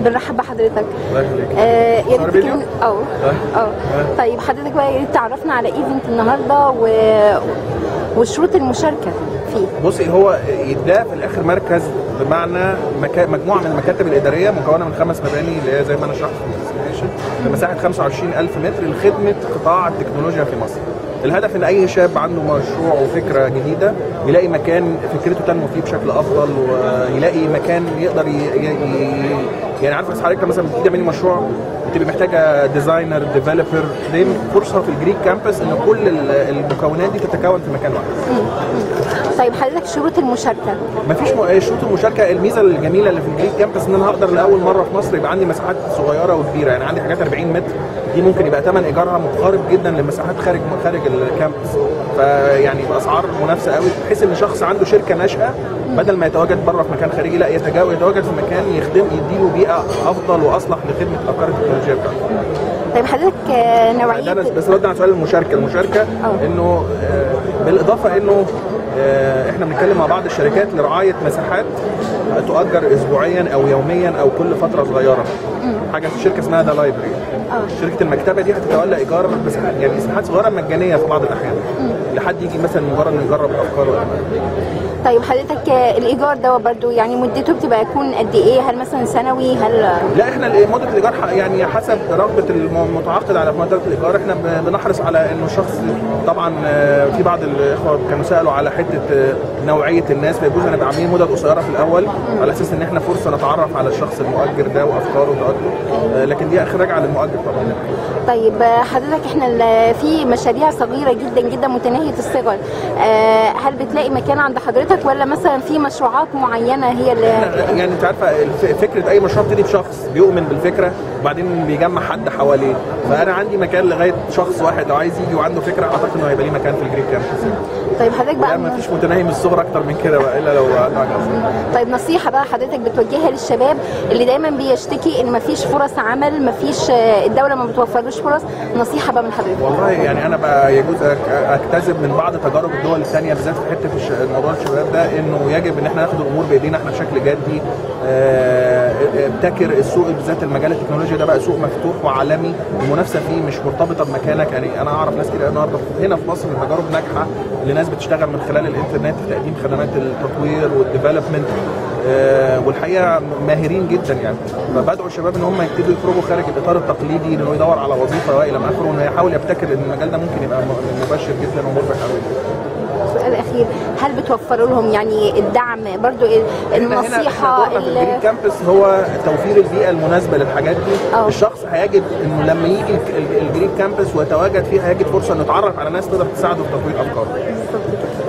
بنرحب بحضرتك الله يخليك آه يا صور ريت فيديو؟ تكلم- اه اه طيب حضرتك بقى يا ريت تعرفنا على ايفنت النهارده و... وشروط المشاركه فيه بصي هو ده في الاخر مركز بمعنى مكا... مجموعه من المكاتب الاداريه مكونه من خمس مباني اللي هي زي ما انا شرحت في البرزنتيشن بمساحه 25000 متر لخدمه قطاع التكنولوجيا في مصر. الهدف ان اي شاب عنده مشروع وفكره جديده يلاقي مكان فكرته تنمو فيه بشكل افضل ويلاقي مكان يقدر ي... ي... ي... يعني عارفه حضرتك مثلا بتيجي تعملي مشروع بتبقي محتاجه ديزاينر ديفلوبر دي فرصه في الجريك كامبس ان كل ال- المكونات دي تتكون في مكان واحد. طيب حضرتك شروط المشاركه مفيش م... شروط المشاركه الميزه الجميله اللي في الجريك كامبس ان انا هقدر لاول مره في مصر يبقى عندي مساحات صغيره وكبيره يعني عندي حاجات 40 متر دي ممكن يبقى ثمن ايجارها مقارب جدا لمساحات خارج خارج الكامبس فيعني باسعار منافسه قوي بحيث ان شخص عنده شركه ناشئه بدل ما يتواجد بره في مكان خارجي لا يتجاوز يتواجد في مكان يخدم يديله بيئه افضل واصلح لخدمه افكار التكنولوجيا بتاعته طيب حضرتك آه، نوعيه ده أنا بس رد على سؤال المشاركه المشاركه أه. انه آه، بالاضافه انه آه، احنا بنتكلم مع بعض الشركات لرعايه مساحات تؤجر اسبوعيا او يوميا او كل فتره صغيره حاجه في شركه اسمها ذا لايبرري اه شركه المكتبه دي هتتولى ايجار مساحات يعني مساحات صغيره مجانيه في بعض الاحيان لحد يجي مثلا مجرد انه يجرب الافكار ولا طيب حضرتك آه، الايجار ده برضو يعني مدته بتبقى يكون قد ايه هل مثلا سنوي هل لا احنا مده الايجار ح- يعني حسب رغبه المتعاقد على مده الايجار احنا ب- بنحرص على انه الشخص طبعا آه، في بعض الاخوه كانوا سالوا على حته آه، نوعيه الناس فيجوز هنبقى عاملين مدد قصيره في الاول على اساس ان احنا فرصه نتعرف على الشخص المؤجر ده وافكاره وتقدمه آه، لكن دي اخر راجعه للمؤجر طبعا طيب آه، حضرتك احنا ال- في مشاريع صغيره جدا جدا متناهيه الصغر آه، هل بتلاقي مكان عند حضرتك ولا مثلا في مشروعات معينه هي اللي احنا يعني انت عارفه الف- فكره اي مشروع بتبتدي بشخص بيؤمن بالفكره وبعدين بيجمع حد حواليه فانا عندي مكان لغايه شخص واحد لو عايز يجي وعنده فكره اعتقد انه هيبقى ليه مكان في الجريك كامبس طيب حضرتك لا بقى ما فيش متناهي من الصغر اكتر من كده بقى الا لو عنده حاجه أصلاً. طيب نصيحه بقى حضرتك بتوجهها للشباب اللي دايما بيشتكي ان مفيش فرص عمل مفيش آه، الدوله ما بتوفرلوش فرص نصيحه بقى من حضرتك والله يعني انا بقى يجوز أك- اكتسب من بعض تجارب الدول الثانيه بالذات في حته الش- موضوع الشباب ده انه يجب ان احنا ناخد الامور بايدينا احنا بشكل جدي آه، ابتكر السوق بالذات المجال التكنولوجي ده بقى سوق مفتوح وعالمي المنافسه فيه مش مرتبطه بمكانك يعني انا اعرف ناس كتير النهارده هنا في مصر تجارب ناجحه لناس بتشتغل من خلال الانترنت في تقديم خدمات التطوير والديفلوبمنت آه، والحقيقه ماهرين جدا يعني فبدعو الشباب ان هم يبتدوا يخرجوا خارج الاطار التقليدي انه يدور على وظيفه والى ما اخره وانه يحاول يبتكر ان المجال ده ممكن يبقى م- مبشر جدا ومربح قوي السؤال الاخير هل بتوفروا لهم يعني الدعم برضو ال- احنا هنا احنا النصيحه دورنا في ال- الجرين كامبس هو توفير البيئه المناسبه للحاجات دي أه. الشخص هيجد انه لما يجي ال- ال- الجرين كامبس ويتواجد فيه هيجد فرصه انه يتعرف على ناس تقدر تساعده في تطوير افكاره بالظبط كده.